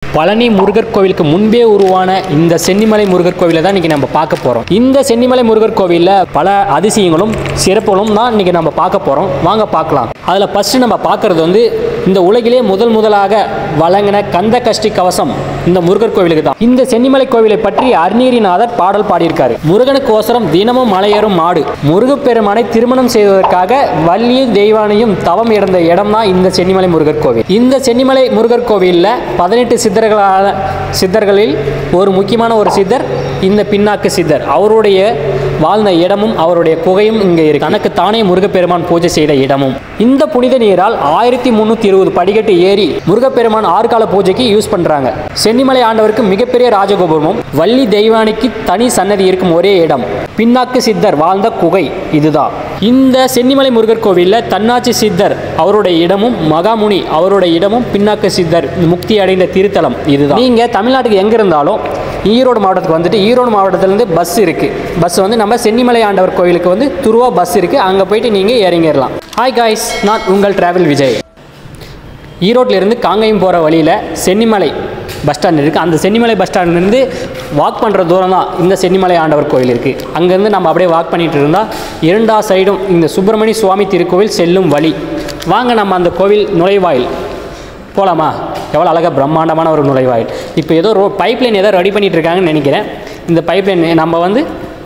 பழனி முருகர் கோவிலுக்கு முன்பே உருவான இந்த சென்னிமலை முருகர் கோவிலை தான் இன்றைக்கி நம்ம பார்க்க போகிறோம் இந்த சென்னிமலை முருகர் கோவிலில் பல அதிசயங்களும் சிறப்புகளும் தான் இன்றைக்கி நம்ம பார்க்க போகிறோம் வாங்க பார்க்கலாம் அதில் ஃபஸ்ட்டு நம்ம பார்க்குறது வந்து இந்த உலகிலே முதல் முதலாக வழங்கின கந்த கஷ்டி கவசம் இந்த முருகர் கோவிலுக்கு தான் இந்த சென்னிமலை கோவிலை பற்றி அருணீரிநாதர் பாடல் பாடியிருக்காரு முருகனுக்கோசரம் தினமும் மலையேறும் மாடு முருகப்பெருமானை திருமணம் செய்வதற்காக வள்ளியும் தெய்வானையும் தவம் இறந்த இடம் தான் இந்த சென்னிமலை முருகர் கோவில் இந்த சென்னிமலை முருகர் கோவிலில் பதினெட்டு சித்தர்களான சித்தர்களில் ஒரு முக்கியமான ஒரு சித்தர் இந்த பின்னாக்கு சித்தர் அவருடைய வாழ்ந்த இடமும் அவருடைய குகையும் இங்கே இருக்கு தனக்கு தானே முருகப்பெருமான் பூஜை செய்த இடமும் இந்த புனித நீரால் ஆயிரத்தி முந்நூற்றி இருபது படிக்கட்டு ஏறி முருகப்பெருமான் ஆறுகால பூஜைக்கு யூஸ் பண்ணுறாங்க சென்னிமலை ஆண்டவருக்கு மிகப்பெரிய ராஜகோபுரமும் வள்ளி தெய்வானைக்கு தனி சன்னதி இருக்கும் ஒரே இடம் பின்னாக்கு சித்தர் வாழ்ந்த குகை இதுதான் இந்த சென்னிமலை முருகர் கோவிலில் தன்னாட்சி சித்தர் அவருடைய இடமும் மகாமுனி அவருடைய இடமும் பின்னாக்கு சித்தர் முக்தி அடைந்த திருத்தலம் இதுதான் நீங்கள் தமிழ்நாட்டுக்கு எங்கே இருந்தாலும் ஈரோடு மாவட்டத்துக்கு வந்துட்டு ஈரோடு மாவட்டத்துலேருந்து பஸ் இருக்குது பஸ் வந்து நம்ம சென்னிமலை ஆண்டவர் கோவிலுக்கு வந்து துருவா பஸ் இருக்குது அங்கே போயிட்டு நீங்கள் இறங்கிடலாம் ஹாய் காய்ஸ் நான் உங்கள் டிராவல் விஜய் ஈரோட்டிலேருந்து காங்கேயம் போகிற வழியில் சென்னிமலை பஸ் ஸ்டாண்ட் இருக்குது அந்த சென்னிமலை பஸ் ஸ்டாண்ட்லேருந்து வாக் பண்ணுற தூரம் தான் இந்த சென்னிமலை ஆண்டவர் கோவில் இருக்குது அங்கேருந்து நம்ம அப்படியே வாக் பண்ணிகிட்டு இருந்தால் இரண்டா சைடும் இந்த சுப்பிரமணிய சுவாமி திருக்கோவில் செல்லும் வழி வாங்க நம்ம அந்த கோவில் நுழைவாயில் போகலாமா எவ்வளோ அழகாக பிரம்மாண்டமான ஒரு நுழைவாயில் இப்போ ஏதோ ரோ பைப்லைன் ஏதோ ரெடி பண்ணிகிட்டு இருக்காங்கன்னு நினைக்கிறேன் இந்த பைப்லைன் நம்ம வந்து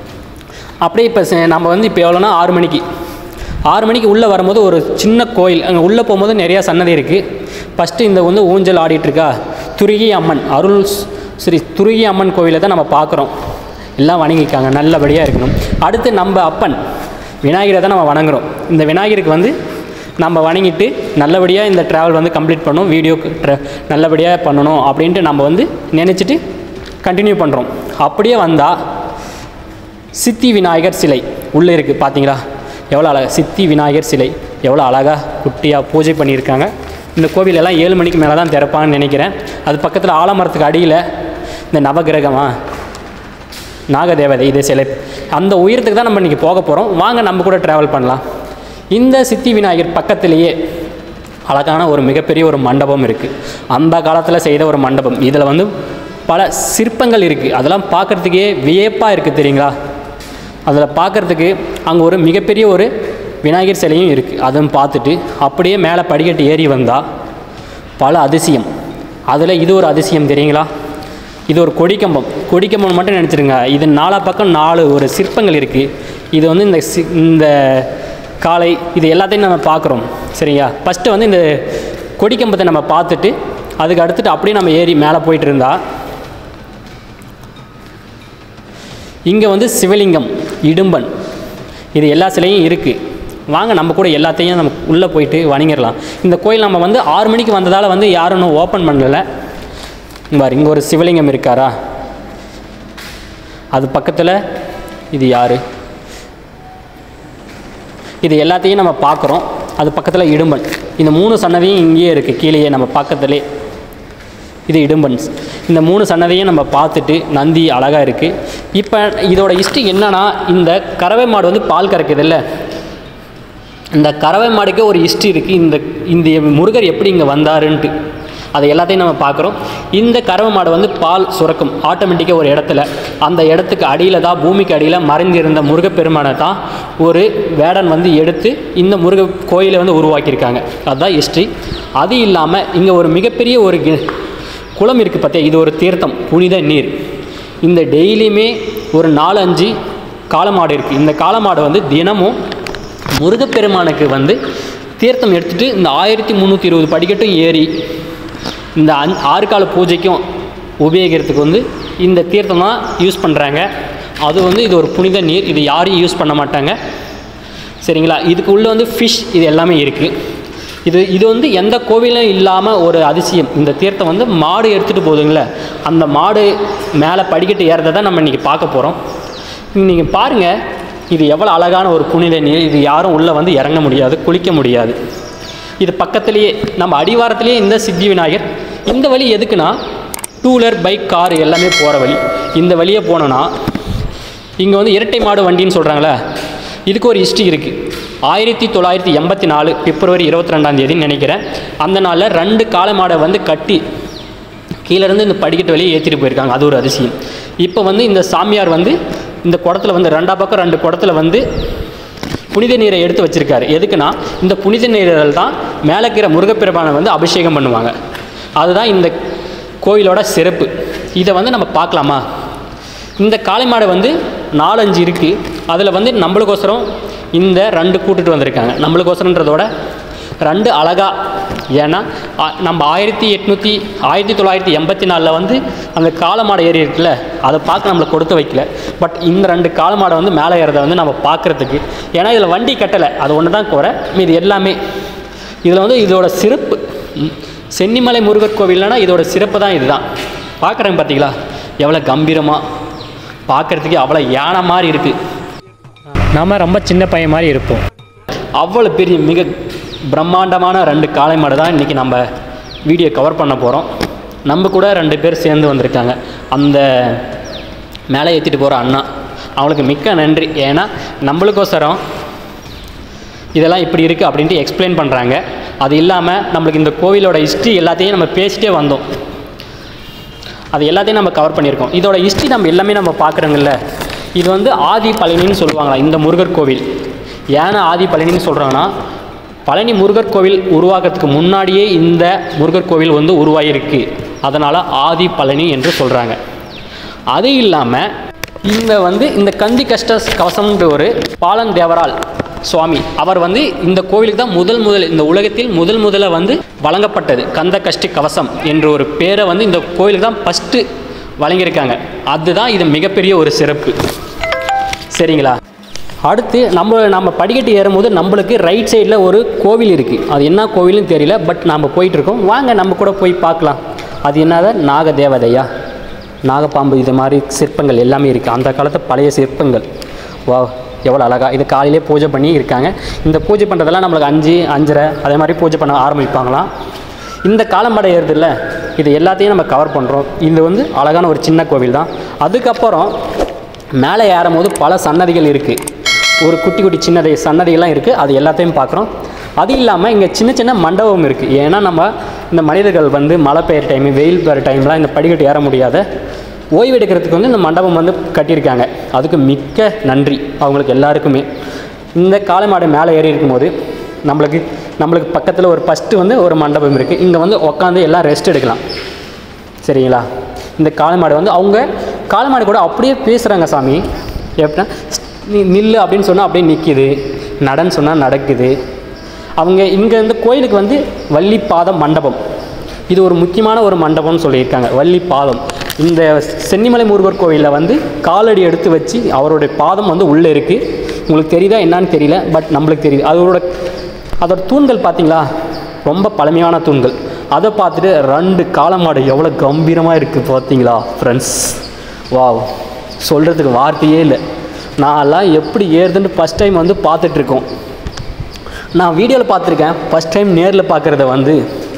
அப்படியே இப்போ செ- நம்ம வந்து இப்போ எவ்வளோனா ஆறு மணிக்கு ஆறு மணிக்கு உள்ளே வரும்போது ஒரு சின்ன கோயில் அங்கே உள்ளே போகும்போது நிறையா சன்னதி இருக்குது ஃபஸ்ட்டு இந்த வந்து ஊஞ்சல் ஆடிட்டு இருக்கா துருகி அம்மன் அருள் ஸ்- ஸ்ரீ துருகி அம்மன் கோவிலை தான் நம்ம பார்க்குறோம் எல்லாம் வணங்கிக்காங்க நல்லபடியாக இருக்கணும் அடுத்து நம்ம அப்பன் விநாயகரை தான் நம்ம வணங்குறோம் இந்த விநாயகருக்கு வந்து நம்ம வணங்கிட்டு நல்லபடியாக இந்த ட்ராவல் வந்து கம்ப்ளீட் பண்ணணும் வீடியோ நல்லபடியாக பண்ணணும் அப்படின்ட்டு நம்ம வந்து நினச்சிட்டு கண்டினியூ பண்ணுறோம் அப்படியே வந்தால் சித்தி விநாயகர் சிலை உள்ளே இருக்குது பார்த்தீங்களா எவ்வளோ அழகா சித்தி விநாயகர் சிலை எவ்வளோ அழகாக குட்டியாக பூஜை பண்ணியிருக்காங்க இந்த கோவில் எல்லாம் ஏழு மணிக்கு மேலே தான் திறப்பாங்கன்னு நினைக்கிறேன் அது பக்கத்தில் ஆலமரத்துக்கு அடியில் இந்த நவகிரகமா நாகதேவதை இது சிலை அந்த உயரத்துக்கு தான் நம்ம இன்றைக்கி போக போகிறோம் வாங்க நம்ம கூட ட்ராவல் பண்ணலாம் இந்த சித்தி விநாயகர் பக்கத்திலேயே அழகான ஒரு மிகப்பெரிய ஒரு மண்டபம் இருக்குது அந்த காலத்தில் செய்த ஒரு மண்டபம் இதில் வந்து பல சிற்பங்கள் இருக்குது அதெல்லாம் பார்க்குறதுக்கே வியப்பாக இருக்குது தெரியுங்களா அதில் பார்க்குறதுக்கு அங்கே ஒரு மிகப்பெரிய ஒரு விநாயகர் சிலையும் இருக்குது அதுவும் பார்த்துட்டு அப்படியே மேலே படிக்கட்டு ஏறி வந்தால் பல அதிசயம் அதில் இது ஒரு அதிசயம் தெரியுங்களா இது ஒரு கொடிக்கம்பம் கொடிக்கம்பம் மட்டும் நினச்சிருங்க இது நாலா பக்கம் நாலு ஒரு சிற்பங்கள் இருக்குது இது வந்து இந்த சி இந்த காளை இது எல்லாத்தையும் நம்ம பார்க்குறோம் சரிங்களா ஃபஸ்ட்டு வந்து இந்த கொடிக்கம்பத்தை நம்ம பார்த்துட்டு அதுக்கு அடுத்துட்டு அப்படியே நம்ம ஏறி மேலே போயிட்டு இருந்தா இங்கே வந்து சிவலிங்கம் இடும்பன் இது எல்லா சிலையும் இருக்குது வாங்க நம்ம கூட எல்லாத்தையும் நம்ம உள்ளே போயிட்டு வணங்கிடலாம் இந்த கோயில் நம்ம வந்து ஆறு மணிக்கு வந்ததால் வந்து யாரும் இன்னும் ஓப்பன் பண்ணலை பாரு இங்கே ஒரு சிவலிங்கம் இருக்காரா அது பக்கத்தில் இது யார் இது எல்லாத்தையும் நம்ம பார்க்குறோம் அது பக்கத்தில் இடும்பன் இந்த மூணு சன்னதியும் இங்கேயே இருக்குது கீழேயே நம்ம பக்கத்துலே இது இடும்பன்ஸ் இந்த மூணு சன்னதியும் நம்ம பார்த்துட்டு நந்தி அழகாக இருக்குது இப்போ இதோட ஹிஸ்ட்ரி என்னன்னா இந்த கறவை மாடு வந்து பால் கறக்குதுல்ல இந்த கறவை மாடுக்கே ஒரு ஹிஸ்ட்ரி இருக்குது இந்த இந்த முருகர் எப்படி இங்கே வந்தாருன்ட்டு அதை எல்லாத்தையும் நம்ம பார்க்குறோம் இந்த கறவை மாடு வந்து பால் சுரக்கும் ஆட்டோமேட்டிக்காக ஒரு இடத்துல அந்த இடத்துக்கு அடியில் தான் பூமிக்கு அடியில் மறைந்திருந்த முருகப்பெருமானை தான் ஒரு வேடன் வந்து எடுத்து இந்த முருக கோயிலை வந்து உருவாக்கியிருக்காங்க அதுதான் ஹிஸ்ட்ரி அது இல்லாமல் இங்கே ஒரு மிகப்பெரிய ஒரு கி- குளம் இருக்குது பார்த்தியா இது ஒரு தீர்த்தம் புனித நீர் இந்த டெய்லியுமே ஒரு நாலு அஞ்சு காளமாடு இருக்குது இந்த காளமாடு வந்து தினமும் முருகப்பெருமானுக்கு வந்து தீர்த்தம் எடுத்துகிட்டு இந்த ஆயிரத்தி முந்நூற்றி இருபது படிக்கட்டும் ஏறி இந்த அஞ் ஆறு கால பூஜைக்கும் உபயோகிக்கிறதுக்கு வந்து இந்த தீர்த்தம் தான் யூஸ் பண்ணுறாங்க அது வந்து இது ஒரு புனித நீர் இது யாரும் யூஸ் பண்ண மாட்டாங்க சரிங்களா இதுக்கு உள்ளே வந்து ஃபிஷ் இது எல்லாமே இருக்குது இது இது வந்து எந்த கோவிலும் இல்லாமல் ஒரு அதிசயம் இந்த தீர்த்தம் வந்து மாடு எடுத்துகிட்டு போகுதுங்களே அந்த மாடு மேலே படிக்கட்டு ஏறதை தான் நம்ம இன்றைக்கி பார்க்க போகிறோம் நீங்கள் பாருங்கள் இது எவ்வளோ அழகான ஒரு புனித நீர் இது யாரும் உள்ளே வந்து இறங்க முடியாது குளிக்க முடியாது இது பக்கத்துலேயே நம்ம அடிவாரத்திலேயே இந்த சித்தி விநாயகர் இந்த வழி எதுக்குன்னா டூ வீலர் பைக் கார் எல்லாமே போகிற வழி இந்த வழியே போனோன்னா இங்கே வந்து இரட்டை மாடு வண்டின்னு சொல்கிறாங்களே இதுக்கு ஒரு ஹிஸ்ட்ரி இருக்குது ஆயிரத்தி தொள்ளாயிரத்தி எண்பத்தி நாலு பிப்ரவரி இருபத்தி ரெண்டாம் தேதின்னு நினைக்கிறேன் அந்த நாளில் ரெண்டு காளை மாடை வந்து கட்டி கீழேருந்து இந்த படிக்கட்டு வழியே ஏற்றிட்டு போயிருக்காங்க அது ஒரு அதிசயம் இப்போ வந்து இந்த சாமியார் வந்து இந்த குடத்துல வந்து ரெண்டா பக்கம் ரெண்டு குடத்துல வந்து புனித நீரை எடுத்து வச்சிருக்காரு எதுக்குன்னா இந்த புனித நீரில் தான் மேலே இருக்கிற முருகப்பெருமானை வந்து அபிஷேகம் பண்ணுவாங்க அதுதான் இந்த கோயிலோட சிறப்பு இதை வந்து நம்ம பார்க்கலாமா இந்த காளை மாடு வந்து நாலஞ்சு இருக்குது அதில் வந்து நம்மளுக்கோசரம் இந்த ரெண்டு கூட்டிட்டு வந்திருக்காங்க நம்மளுக்கோசரன்றதோட ரெண்டு அழகா ஏன்னா ஆ- நம்ம ஆயிரத்தி எட்நூற்றி ஆயிரத்தி தொள்ளாயிரத்தி எண்பத்தி நாலில் வந்து அந்த காளை மாடு ஏறி இருக்குல்ல அதை பார்க்க நம்மளை கொடுத்து வைக்கல பட் இந்த ரெண்டு காளை மாடை வந்து மேலே ஏறதை வந்து நம்ம பார்க்குறதுக்கு ஏன்னா இதில் வண்டி கட்டலை அது ஒன்று தான் குறை மீது எல்லாமே இதில் வந்து இதோட சிறப்பு ம், சென்னிமலை முருகர் கோவில்னா இதோட சிறப்பு தான் இதுதான் பார்க்குறேங்க பார்த்தீங்களா எவ்வளோ கம்பீரமாக பார்க்குறதுக்கு அவ்வளோ யானை மாதிரி இருக்குது நாம் ரொம்ப சின்ன பையன் மாதிரி இருப்போம் அவ்வளோ பெரிய மிக பிரம்மாண்டமான ரெண்டு காளை மாடு தான் இன்றைக்கி நம்ம வீடியோ கவர் பண்ண போகிறோம் நம்ம கூட ரெண்டு பேர் சேர்ந்து வந்திருக்காங்க அந்த மேலே ஏற்றிட்டு போகிற அண்ணா அவங்களுக்கு மிக்க நன்றி ஏன்னா நம்மளுக்கோசரம் இதெல்லாம் இப்படி இருக்குது அப்படின்ட்டு எக்ஸ்பிளைன் பண்ணுறாங்க அது இல்லாமல் நம்மளுக்கு இந்த கோவிலோட ஹிஸ்ட்ரி எல்லாத்தையும் நம்ம பேசிட்டே வந்தோம் அது எல்லாத்தையும் நம்ம கவர் பண்ணியிருக்கோம் இதோட ஹிஸ்ட்ரி நம்ம எல்லாமே நம்ம பார்க்குறோங்கல்ல இது வந்து ஆதி பழனின்னு சொல்லுவாங்களா இந்த முருகர் கோவில் ஏன்னா ஆதி பழனின்னு சொல்கிறாங்கன்னா பழனி முருகர் கோவில் உருவாகிறதுக்கு முன்னாடியே இந்த முருகர் கோவில் வந்து உருவாகிருக்கு அதனால் ஆதி பழனி என்று சொல்கிறாங்க அது இல்லாமல் இந்த வந்து இந்த கந்தி கஷ்ட கவசம்ன்ற ஒரு பாலன் தேவரால் சுவாமி அவர் வந்து இந்த கோவிலுக்கு தான் முதல் முதல் இந்த உலகத்தில் முதல் முதல்ல வந்து வழங்கப்பட்டது கந்த கஷ்டி கவசம் என்ற ஒரு பேரை வந்து இந்த கோயிலுக்கு தான் ஃபஸ்ட்டு வழங்கியிருக்காங்க அதுதான் இது மிகப்பெரிய ஒரு சிறப்பு சரிங்களா அடுத்து நம்ம நம்ம படிக்கட்டு ஏறும்போது நம்மளுக்கு ரைட் சைடில் ஒரு கோவில் இருக்குது அது என்ன கோவில்னு தெரியல பட் நம்ம போயிட்டுருக்கோம் வாங்க நம்ம கூட போய் பார்க்கலாம் அது என்னது நாக தேவதையா நாகப்பாம்பு இது மாதிரி சிற்பங்கள் எல்லாமே இருக்குது அந்த காலத்து பழைய சிற்பங்கள் வா எவ்வளோ அழகா இது காலையிலே பூஜை பண்ணி இருக்காங்க இந்த பூஜை பண்ணுறதெல்லாம் நம்மளுக்கு அஞ்சு அஞ்சரை அதே மாதிரி பூஜை பண்ண ஆரம்பிப்பாங்களாம் இந்த காலம்படை ஏறுதுல்ல இது எல்லாத்தையும் நம்ம கவர் பண்ணுறோம் இது வந்து அழகான ஒரு சின்ன கோவில் தான் அதுக்கப்புறம் மேலே ஏறும்போது பல சன்னதிகள் இருக்குது ஒரு குட்டி குட்டி சின்னதை சன்னதிகள்லாம் இருக்குது அது எல்லாத்தையும் பார்க்குறோம் அது இல்லாமல் இங்கே சின்ன சின்ன மண்டபம் இருக்குது ஏன்னா நம்ம இந்த மனிதர்கள் வந்து மழை பெய்யுற டைம் வெயில் பெய்யுற டைம்லாம் இந்த படிக்கட்டு ஏற முடியாத ஓய்வு எடுக்கிறதுக்கு வந்து இந்த மண்டபம் வந்து கட்டியிருக்காங்க அதுக்கு மிக்க நன்றி அவங்களுக்கு எல்லாருக்குமே இந்த காளை மாடு மேலே ஏறி இருக்கும்போது நம்மளுக்கு நம்மளுக்கு பக்கத்தில் ஒரு ஃபஸ்ட்டு வந்து ஒரு மண்டபம் இருக்குது இங்கே வந்து உட்காந்து எல்லாம் ரெஸ்ட் எடுக்கலாம் சரிங்களா இந்த காளை மாடு வந்து அவங்க காளை மாடு கூட அப்படியே பேசுகிறாங்க சாமி எப்படின்னா நீ நில்லு அப்படின்னு சொன்னால் அப்படியே நிற்கிது நடன்னு சொன்னால் நடக்குது அவங்க இங்கே இந்த கோயிலுக்கு வந்து வள்ளி பாதம் மண்டபம் இது ஒரு முக்கியமான ஒரு மண்டபம்னு சொல்லியிருக்காங்க வள்ளி பாதம் இந்த சென்னிமலை முருகர் கோவிலில் வந்து காலடி எடுத்து வச்சு அவருடைய பாதம் வந்து உள்ளே இருக்குது உங்களுக்கு தெரியுதா என்னன்னு தெரியல பட் நம்மளுக்கு தெரியுது அதோட அதோட தூண்கள் பார்த்தீங்களா ரொம்ப பழமையான தூண்கள் அதை பார்த்துட்டு ரெண்டு காளமாடு எவ்வளோ கம்பீரமாக இருக்குது பார்த்தீங்களா ஃப்ரெண்ட்ஸ் வாவ் சொல்கிறதுக்கு வார்த்தையே இல்லை நான்லாம் எப்படி ஏறுதுன்னு ஃபஸ்ட் டைம் வந்து பார்த்துட்ருக்கோம் நான் வீடியோவில் பார்த்துருக்கேன் ஃபஸ்ட் டைம் நேரில் பார்க்குறத வந்து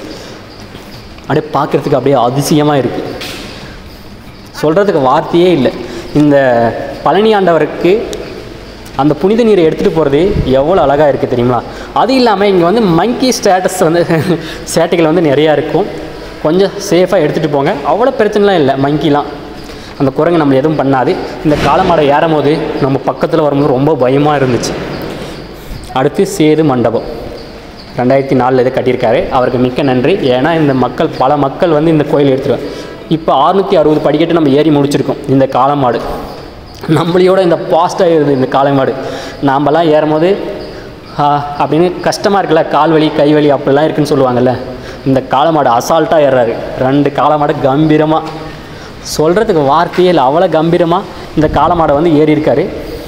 அப்படியே பார்க்குறதுக்கு அப்படியே அதிசயமாக இருக்குது சொல்கிறதுக்கு வார்த்தையே இல்லை இந்த பழனி ஆண்டவருக்கு அந்த புனித நீரை எடுத்துகிட்டு போகிறது எவ்வளோ அழகாக இருக்குது தெரியுமா அது இல்லாமல் இங்கே வந்து மங்கி ஸ்டேட்டஸ் வந்து சேட்டைகள் வந்து நிறையா இருக்கும் கொஞ்சம் சேஃபாக எடுத்துகிட்டு போங்க அவ்வளோ பிரச்சனைலாம் இல்லை மங்கிலாம் அந்த குரங்கு நம்மளை எதுவும் பண்ணாது இந்த காலமாடை ஏறும் போது நம்ம பக்கத்தில் வரும்போது ரொம்ப பயமாக இருந்துச்சு அடுத்து சேது மண்டபம் ரெண்டாயிரத்தி நாலில் இதை கட்டியிருக்காரு அவருக்கு மிக்க நன்றி ஏன்னா இந்த மக்கள் பல மக்கள் வந்து இந்த கோயில் எடுத்துருவாங்க இப்போ அறுநூற்றி அறுபது படிக்கட்டு நம்ம ஏறி முடிச்சிருக்கோம் இந்த காளமாடு நம்மளையோட இந்த பாஸ்ட்டாக ஏறுது இந்த காளைமாடு நாமெல்லாம் ஏறும்போது ஆ, அப்படின்னு கஷ்டமாக இருக்குல்ல கால் வலி கை வலி அப்படிலாம் இருக்குன்னு சொல்லுவாங்கல்ல இந்த காளமாடு அசால்ட்டாக ஏறுறாரு ரெண்டு காளமாடு கம்பீரமாக சொல்கிறதுக்கு வார்த்தையே இல்லை அவ்வளோ கம்பீரமாக இந்த காளமாடை வந்து ஏறி இருக்காரு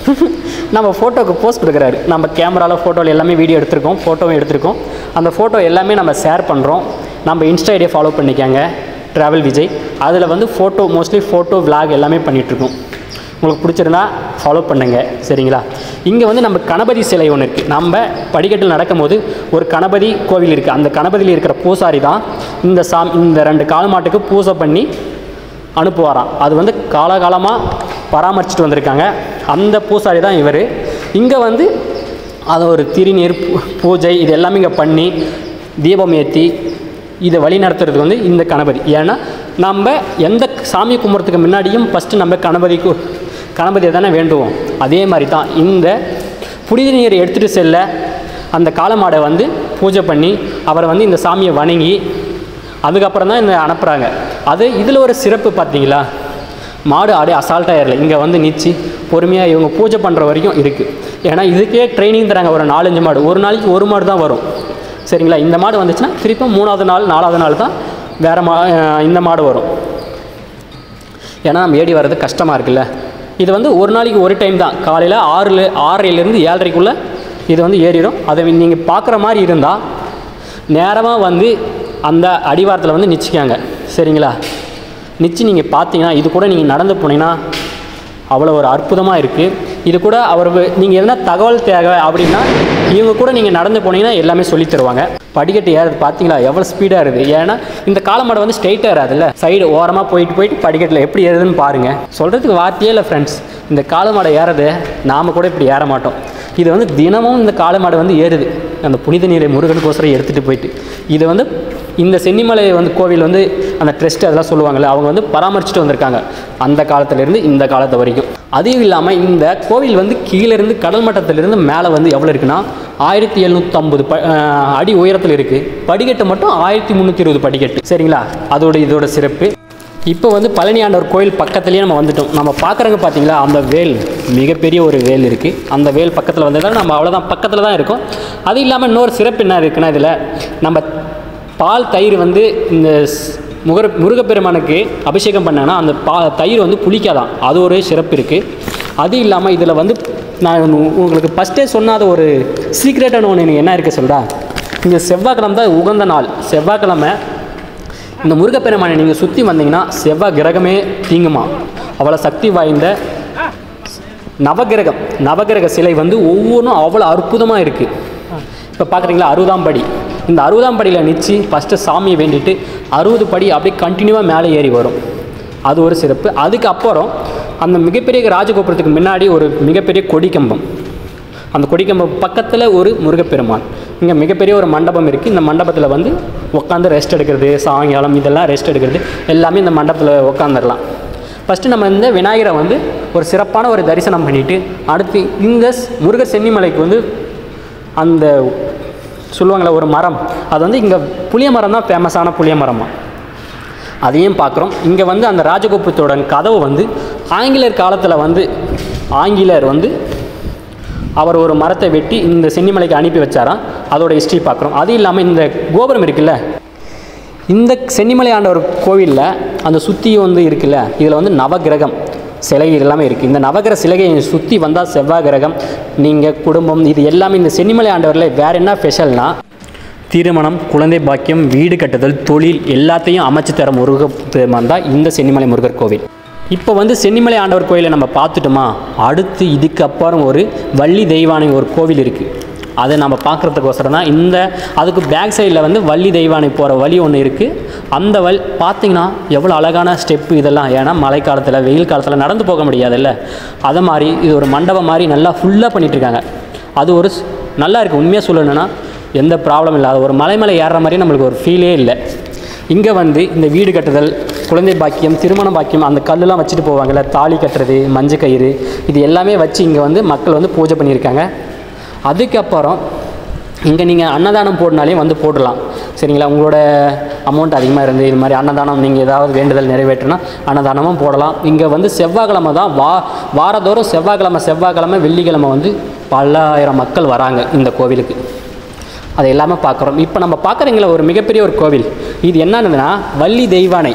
நம்ம ஃபோட்டோக்கு போஸ்ட் கொடுக்குறாரு நம்ம கேமராவில் ஃபோட்டோவில் எல்லாமே வீடியோ எடுத்திருக்கோம் ஃபோட்டோவும் எடுத்திருக்கோம் அந்த ஃபோட்டோ எல்லாமே நம்ம ஷேர் பண்ணுறோம் நம்ம இன்ஸ்டா ஐடியை ஃபாலோ பண்ணிக்கோங்க ட்ராவல் விஜய் அதில் வந்து ஃபோட்டோ மோஸ்ட்லி ஃபோட்டோ vlog எல்லாமே பண்ணிகிட்ருக்கோம் உங்களுக்கு பிடிச்சிருந்தா ஃபாலோ பண்ணுங்கள் சரிங்களா இங்கே வந்து நம்ம கணபதி சிலை ஒன்று இருக்குது நம்ம படிக்கட்டில் நடக்கும்போது ஒரு கணபதி கோவில் இருக்குது அந்த கணபதியில் இருக்கிற பூசாரி தான் இந்த சாமி இந்த ரெண்டு கால் மாட்டுக்கு பூஜை பண்ணி அனுப்புவாராம் அது வந்து காலகாலமாக பராமரிச்சுட்டு வந்திருக்காங்க அந்த பூசாரி தான் இவர் இங்கே வந்து அதை ஒரு திருநீர் பூ- பூஜை இது எல்லாமே இங்கே பண்ணி தீபம் ஏற்றி இதை வழி நடத்துறதுக்கு வந்து இந்த கணபதி ஏன்னா நம்ம எந்த சாமி கும்பிட்றதுக்கு முன்னாடியும் ஃபஸ்ட்டு நம்ம கணபதிக்கு கணபதியை தானே வேண்டுவோம் அதே மாதிரி தான் இந்த புனித நீரை எடுத்துகிட்டு செல்ல அந்த காளமாடை வந்து பூஜை பண்ணி அவரை வந்து இந்த சாமியை வணங்கி அதுக்கப்புறம் தான் இந்த அனுப்புகிறாங்க அது இதில் ஒரு சிறப்பு பார்த்தீங்களா மாடு ஆடு அசால்ட்டாக ஏறல இங்கே வந்து நிச்சு பொறுமையாக இவங்க பூஜை பண்ணுற வரைக்கும் இருக்குது ஏன்னா இதுக்கே ட்ரைனிங் தராங்க ஒரு நாலஞ்சு மாடு ஒரு நாளைக்கு ஒரு மாடு தான் வரும் சரிங்களா இந்த மாடு வந்துச்சுன்னா திருப்பி மூணாவது நாள் நாலாவது நாள் தான் வேறு மா அஹ் இந்த மாடு வரும் ஏன்னா நம்ம ஏடி வர்றது கஷ்டமாக இருக்குல்ல இது வந்து ஒரு நாளைக்கு ஒரு டைம் தான் காலையில் ஆறுல ஆறரைலேருந்து ஏழரைக்குள்ளே இது வந்து ஏறிடும் அதை நீங்கள் பார்க்குற மாதிரி இருந்தால் நேரமாக வந்து அந்த அடிவாரத்தில் வந்து நிச்சிக்காங்க சரிங்களா நிச்சு நீங்கள் பார்த்தீங்கன்னா இது கூட நீங்கள் நடந்து போனீங்கன்னா அவ்வளோ ஒரு அற்புதமாக இருக்குது இது கூட அவர் நீங்கள் எதனா தகவல் தேவை அப்படின்னா இவங்க கூட நீங்கள் நடந்து போனீங்கன்னா எல்லாமே சொல்லித் தருவாங்க படிக்கட்டு ஏறது பார்த்தீங்களா எவ்வளோ ஸ்பீடாக இருக்குது ஏன்னா இந்த காலமாடை வந்து ஸ்ட்ரெயிட்டாக ஏறாதுல்ல சைடு ஓரமாக போயிட்டு போயிட்டு படிக்கட்டில் எப்படி ஏறுதுன்னு பாருங்கள் சொல்கிறதுக்கு வார்த்தையே இல்லை ஃப்ரெண்ட்ஸ் இந்த காலமாடை ஏறது நாம் கூட இப்படி ஏற மாட்டோம் இது வந்து தினமும் இந்த காளமாடை வந்து ஏறுது அந்த புனித நீரை முருகனுக்கோசரம் எடுத்துகிட்டு போயிட்டு இது வந்து இந்த சென்னிமலை வந்து கோவில் வந்து அந்த ட்ரெஸ்ட் அதெல்லாம் சொல்லுவாங்கள்ல அவங்க வந்து பராமரிச்சுட்டு வந்திருக்காங்க அந்த காலத்துலேருந்து இந்த காலத்து வரைக்கும் அதுவும் இல்லாமல் இந்த கோவில் வந்து கீழேருந்து கடல் மட்டத்திலிருந்து மேலே வந்து எவ்வளோ இருக்குன்னா ஆயிரத்தி எழுநூற்றம்பது ப அஹ் அடி உயரத்தில் இருக்குது படிக்கட்டு மட்டும் ஆயிரத்தி முந்நூற்றி இருபது படிக்கட்டு சரிங்களா அதோட இதோட சிறப்பு இப்போ வந்து பழனி ஆண்டவர் கோயில் பக்கத்துலேயே நம்ம வந்துட்டோம் நம்ம பார்க்குறங்க பார்த்தீங்களா அந்த வேல் மிகப்பெரிய ஒரு வேல் இருக்குது அந்த வேல் பக்கத்தில் வந்ததால் நம்ம அவ்வளோதான் பக்கத்தில் தான் இருக்கோம் அது இல்லாமல் இன்னொரு சிறப்பு என்ன இருக்குன்னா இதில் நம்ம பால் தயிர் வந்து இந்த ஸ்- முகர முருகப்பெருமானுக்கு அபிஷேகம் பண்ணாங்கன்னா அந்த பா தயிர் வந்து புளிக்காதான் அது ஒரு சிறப்பு இருக்குது அது இல்லாமல் இதில் வந்து நான் உ- உங்களுக்கு ஃபஸ்ட்டே சொன்னாத ஒரு சீக்ரெட்டான ஒன்று எனக்கு என்ன இருக்குது சொல்கிறா இந்த செவ்வாய்க்கிழமை தான் உகந்த நாள் செவ்வாய்க்கிழமை இந்த முருகப்பெருமானை நீங்கள் சுற்றி வந்தீங்கன்னா செவ்வாய் கிரகமே தீங்குமா அவ்வளோ சக்தி வாய்ந்த நவகிரகம் நவகிரக சிலை வந்து ஒவ்வொன்றும் அவ்வளோ அற்புதமாக இருக்குது இப்போ பார்க்குறீங்களா அறுபதாம் படி இந்த அறுபதாம் படியில் நிச்சு ஃபஸ்ட்டு சாமியை வேண்டிட்டு அறுபது படி அப்படியே கண்டினியூவாக மேலே ஏறி வரும் அது ஒரு சிறப்பு அதுக்கப்புறம் அந்த மிகப்பெரிய ராஜகோபுரத்துக்கு முன்னாடி ஒரு மிகப்பெரிய கொடிக்கம்பம் அந்த கொடிக்கம்பம் பக்கத்தில் ஒரு முருகப்பெருமான் இங்கே மிகப்பெரிய ஒரு மண்டபம் இருக்குது இந்த மண்டபத்தில் வந்து உட்காந்து ரெஸ்ட் எடுக்கிறது சாயங்காலம் இதெல்லாம் ரெஸ்ட் எடுக்கிறது எல்லாமே இந்த மண்டபத்தில் உட்காந்துடலாம் ஃபஸ்ட்டு நம்ம இந்த விநாயகரை வந்து ஒரு சிறப்பான ஒரு தரிசனம் பண்ணிவிட்டு அடுத்து இந்த ஸ்- முருகர் சென்னிமலைக்கு வந்து அந்த சொல்லுவாங்களே ஒரு மரம் அது வந்து இங்கே புளிய மரம் தான் ஃபேமஸான புளிய மரமா அதையும் பார்க்குறோம் இங்கே வந்து அந்த ராஜகோபுரத்தோட கதவு வந்து ஆங்கிலேயர் காலத்தில் வந்து ஆங்கிலேயர் வந்து அவர் ஒரு மரத்தை வெட்டி இந்த சென்னிமலைக்கு அனுப்பி வச்சாராம் அதோட ஹிஸ்ட்ரி பார்க்குறோம் அது இல்லாமல் இந்த கோபுரம் இருக்குல்ல இந்த சென்னிமலை ஆண்டவர் கோவிலில் அந்த சுத்தி வந்து இருக்குல்ல இதில் வந்து நவகிரகம் சிலை எல்லாமே இருக்குது இந்த நவகிரக சிலையை சுற்றி வந்தால் செவ்வாய் கிரகம் நீங்கள் குடும்பம் இது எல்லாமே இந்த சென்னிமலை ஆண்டவரில் வேறு என்ன ஸ்பெஷல்னா திருமணம் குழந்தை பாக்கியம் வீடு கட்டுதல் தொழில் எல்லாத்தையும் அமைச்சு தர முருக பெருமான் தான் இந்த சென்னிமலை முருகர் கோவில் இப்போ வந்து சென்னிமலை ஆண்டவர் கோயிலை நம்ம பார்த்துட்டோமா அடுத்து இதுக்கு அப்புறம் ஒரு வள்ளி தெய்வானை ஒரு கோவில் இருக்குது அதை நம்ம பார்க்குறதுக்கோசரம் தான் இந்த அதுக்கு பேக் சைடில் வந்து வள்ளி தெய்வானை போகிற வழி ஒன்று இருக்குது அந்த வழி பார்த்தீங்கன்னா எவ்வளோ அழகான ஸ்டெப்பு இதெல்லாம் ஏன்னா மழை காலத்தில் வெயில் காலத்தில் நடந்து போக முடியாதுல்ல அதை மாதிரி இது ஒரு மண்டபம் மாதிரி நல்லா ஃபுல்லாக பண்ணிகிட்ருக்காங்க அது ஒரு ஸ்- நல்லா இருக்குது உண்மையாக சொல்லணும்னா எந்த ப்ராப்ளம் இல்லாத ஒரு மலை மேலே ஏறுற மாதிரி நம்மளுக்கு ஒரு ஃபீலே இல்லை இங்கே வந்து இந்த வீடு கட்டுதல் குழந்தை பாக்கியம் திருமண பாக்கியம் அந்த கல்லுலாம் வச்சுட்டு போவாங்கல்ல தாலி கட்டுறது மஞ்சள் கயிறு இது எல்லாமே வச்சு இங்கே வந்து மக்கள் வந்து பூஜை பண்ணியிருக்காங்க அதுக்கப்புறம் இங்கே நீங்கள் அன்னதானம் போடனாலே வந்து போடலாம் சரிங்களா உங்களோட அமௌண்ட் அதிகமாக இருந்து இது மாதிரி அன்னதானம் நீங்கள் ஏதாவது வேண்டுதல் நிறைவேற்றினா அன்னதானமும் போடலாம் இங்கே வந்து செவ்வாய்க்கிழமை தான் வா வாரதோறும் செவ்வாய்க்கிழமை செவ்வாய்க்கிழமை வெள்ளிக்கிழமை வந்து பல்லாயிரம் மக்கள் வராங்க இந்த கோவிலுக்கு அது எல்லாமே பார்க்குறோம் இப்போ நம்ம பார்க்குறீங்களா ஒரு மிகப்பெரிய ஒரு கோவில் இது என்னன்னுதுன்னா வள்ளி தெய்வானை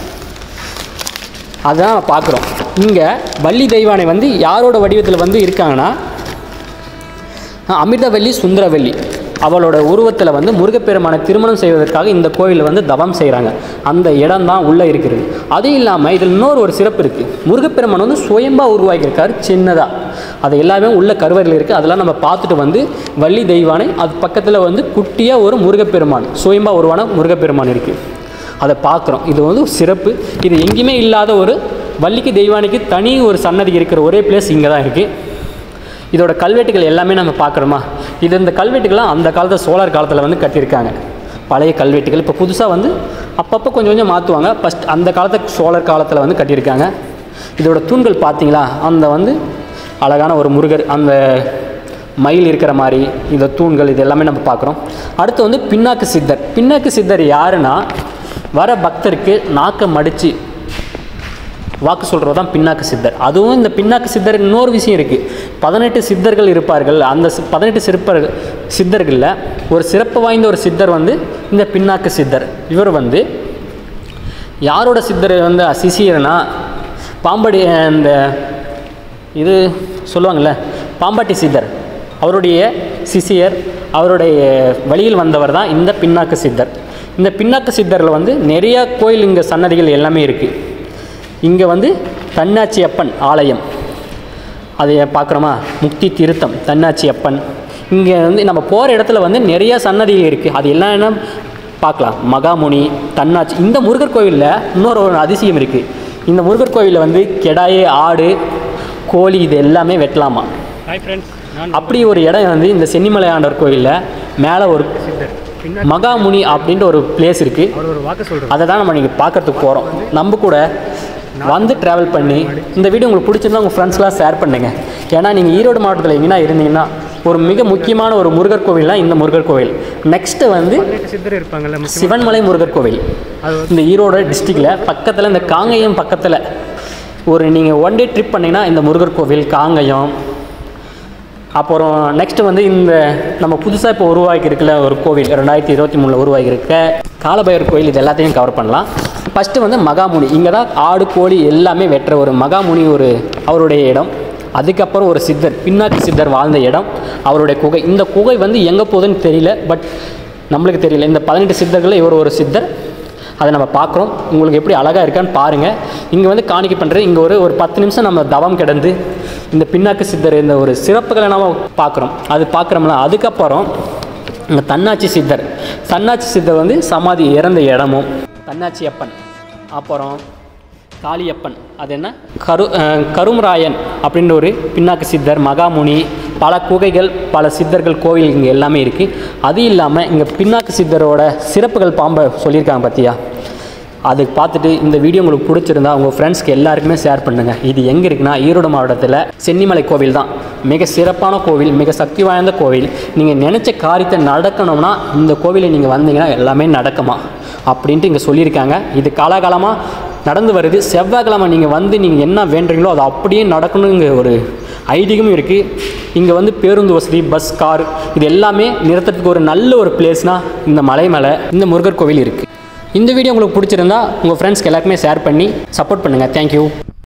அதுதான் பார்க்குறோம் இங்கே வள்ளி தெய்வானை வந்து யாரோட வடிவத்தில் வந்து இருக்காங்கன்னா அஹ் அமிர்தவல்லி சுந்தரவல்லி அவளோட உருவத்தில் வந்து முருகப்பெருமானை திருமணம் செய்வதற்காக இந்த கோவிலில் வந்து தவம் செய்கிறாங்க அந்த இடம் தான் உள்ளே இருக்கிறது அது இல்லாமல் இதில் இன்னொரு ஒரு சிறப்பு இருக்குது முருகப்பெருமான் வந்து சுயம்பா உருவாக்கியிருக்காரு சின்னதாக அது எல்லாமே உள்ள கருவறையில் இருக்குது அதெல்லாம் நம்ம பார்த்துட்டு வந்து வள்ளி தெய்வானை அது பக்கத்தில் வந்து குட்டியாக ஒரு முருகப்பெருமான் சுயம்பா உருவான முருகப்பெருமான் இருக்குது அதை பார்க்குறோம் இது வந்து ஒரு சிறப்பு இது எங்கேயுமே இல்லாத ஒரு வள்ளிக்கு தெய்வானைக்கு தனி ஒரு சன்னதி இருக்கிற ஒரே பிளேஸ் இங்கே தான் இருக்குது இதோட கல்வெட்டுகள் எல்லாமே நம்ம பார்க்குறோமா இது இந்த கல்வெட்டுகள்லாம் அந்த காலத்தில் சோழர் காலத்தில் வந்து கட்டியிருக்காங்க பழைய கல்வெட்டுகள் இப்போ புதுசாக வந்து அப்பப்போ கொஞ்சம் கொஞ்சம் மாற்றுவாங்க ஃபஸ்ட் அந்த காலத்து சோழர் காலத்தில் வந்து கட்டியிருக்காங்க இதோட தூண்கள் பார்த்தீங்களா அந்த வந்து அழகான ஒரு முருகர் அந்த மயில் இருக்கிற மாதிரி இந்த தூண்கள் இது எல்லாமே நம்ம பார்க்குறோம் அடுத்து வந்து பின்னாக்கு சித்தர் பின்னாக்கு சித்தர் யாருன்னா வர பக்தருக்கு நாக்கை மடித்து வாக்கு சொல்கிறது தான் பின்னாக்கு சித்தர் அதுவும் இந்த பின்னாக்கு சித்தர் இன்னொரு விஷயம் இருக்குது பதினெட்டு சித்தர்கள் இருப்பார்கள் அந்த சி- பதினெட்டு சிற்பர்கள் சித்தர்களில் ஒரு சிறப்பு வாய்ந்த ஒரு சித்தர் வந்து இந்த பின்னாக்கு சித்தர் இவர் வந்து யாரோட சித்தர் வந்து சிசியர்னா பாம்படி இந்த இது சொல்லுவாங்கள்ல பாம்பாட்டி சித்தர் அவருடைய சிசியர் அவருடைய வழியில் வந்தவர் தான் இந்த பின்னாக்கு சித்தர் இந்த பின்னாக்கு சித்தரில் வந்து நிறைய கோயில் இங்கே சன்னதிகள் எல்லாமே இருக்குது இங்கே வந்து தன்னாட்சி அப்பன் ஆலயம் அதை பார்க்குறோமா முக்தி திருத்தம் தன்னாட்சி அப்பன் இங்கே வந்து நம்ம போகிற இடத்துல வந்து நிறைய சன்னதிகள் இருக்குது அது எல்லாம் என்ன பார்க்கலாம் மகாமுனி தன்னாட்சி இந்த முருகர் கோவிலில் இன்னொரு ஒரு அதிசயம் இருக்குது இந்த முருகர் கோவிலில் வந்து கெடாய் ஆடு கோழி இது எல்லாமே வெட்டலாமா ஹாய் ஃப்ரெண்ட்ஸ் நான் அப்படி ஒரு இடம் வந்து இந்த சென்னிமலை ஆண்டவர் கோவிலில் மேலே ஒரு சித்தர் பின்னாடி மகாமுனி அப்படின்ற ஒரு பிளேஸ் இருக்குது அவர் ஒரு வாக்கு சொல்கிறார் அதை தான் நம்ம நீங்கள் பார்க்கறதுக்கு போகிறோம் நம்ம கூட வந்து ட்ராவல் பண்ணி இந்த வீடியோ உங்களுக்கு பிடிச்சிருந்தா உங்கள் ஃப்ரெண்ட்ஸ்லாம் ஷேர் பண்ணுங்க ஏன்னா நீங்கள் ஈரோடு மாவட்டத்தில் எங்கன்னா இருந்தீங்கன்னா ஒரு மிக முக்கியமான ஒரு முருகர் கோவில்னா இந்த முருகர் கோவில் நெக்ஸ்ட்டு வந்து பதினெட்டு சித்தர் இருப்பாங்கல்ல முக்கியமாக சிவன்மலை முருகர் கோவில் அது இந்த ஈரோடு டிஸ்ட்ரிக்டில் பக்கத்தில் இந்த காங்கயம் பக்கத்தில் ஒரு நீங்கள் ஒன் டே ட்ரிப் பண்ணிங்கன்னா இந்த முருகர் கோவில் காங்கயம் அப்புறம் நெக்ஸ்ட்டு வந்து இந்த நம்ம புதுசாக இப்போ உருவாக்கி இருக்கல ஒரு கோவில் ரெண்டாயிரத்தி இருபத்தி மூணில் உருவாகி இருக்க காலபைரவர் கோயில் இது எல்லாத்தையும் கவர் பண்ணலாம் ஃபஸ்ட்டு வந்து மகாமுனி இங்கே தான் ஆடு கோழி எல்லாமே வெட்டுற ஒரு மகாமுனி ஒரு அவருடைய இடம் அதுக்கப்புறம் ஒரு சித்தர் பின்னாக்கு சித்தர் வாழ்ந்த இடம் அவருடைய குகை இந்த குகை வந்து எங்கே போகுதுன்னு தெரியல பட் நம்மளுக்கு தெரியல இந்த பதினெட்டு சித்தர்களில் இவர் ஒரு சித்தர் அதை நம்ம பார்க்குறோம் உங்களுக்கு எப்படி அழகாக இருக்கான்னு பாருங்கள் இங்கே வந்து காணிக்கை பண்ணுறது இங்கே ஒரு ஒரு பத்து நிமிஷம் நம்ம தவம் கிடந்து இந்த பின்னாக்கு சித்தர் இந்த ஒரு சிறப்புகளை நம்ம பார்க்குறோம் அது பார்க்குறோம்ல அதுக்கப்புறம் இந்த தன்னாட்சி சித்தர் தன்னாட்சி சித்தர் வந்து சமாதி இறந்த இடமும் தன்னாட்சி அப்பன் அப்புறம் காளியப்பன் அது என்ன கரு அஹ், கருமராயன் அப்படின்ற ஒரு பின்னாக்கு சித்தர் மகாமுனி பல குகைகள் பல சித்தர்கள் கோவில் இங்கே எல்லாமே இருக்குது அது இல்லாமல் இங்கே பின்னாக்கு சித்தரோட சிறப்புகள் பாம்பை சொல்லியிருக்காங்க பார்த்தியா அது பார்த்துட்டு இந்த வீடியோ உங்களுக்கு பிடிச்சிருந்தா உங்கள் ஃப்ரெண்ட்ஸ்க்கு எல்லாருக்குமே ஷேர் பண்ணுங்கள் இது எங்கே இருக்குன்னா ஈரோடு மாவட்டத்தில் சென்னிமலை கோவில் தான் மிக சிறப்பான கோவில் மிக சக்தி வாய்ந்த கோவில் நீங்கள் நினச்ச காரியத்தை நடக்கணும்னா இந்த கோவிலை நீங்கள் வந்தீங்கன்னா எல்லாமே நடக்குமா அப்படின்ட்டு இங்கே சொல்லியிருக்காங்க இது காலாகாலமாக நடந்து வருது செவ்வாய்க்கிழமை நீங்கள் வந்து நீங்கள் என்ன வேண்டுறீங்களோ அது அப்படியே நடக்கணுங்க ஒரு ஐதீகமும் இருக்குது இங்கே வந்து பேருந்து வசதி பஸ் கார் இது எல்லாமே நிறுத்தத்துக்கு ஒரு நல்ல ஒரு பிளேஸ்னால் இந்த மலை மேலே இந்த முருகர் கோவில் இருக்குது இந்த வீடியோ உங்களுக்கு பிடிச்சிருந்தா உங்கள் ஃப்ரெண்ட்ஸ்க்கு எல்லாருக்குமே ஷேர் பண்ணி சப்போர்ட் பண்ணுங்கள் தேங்க்யூ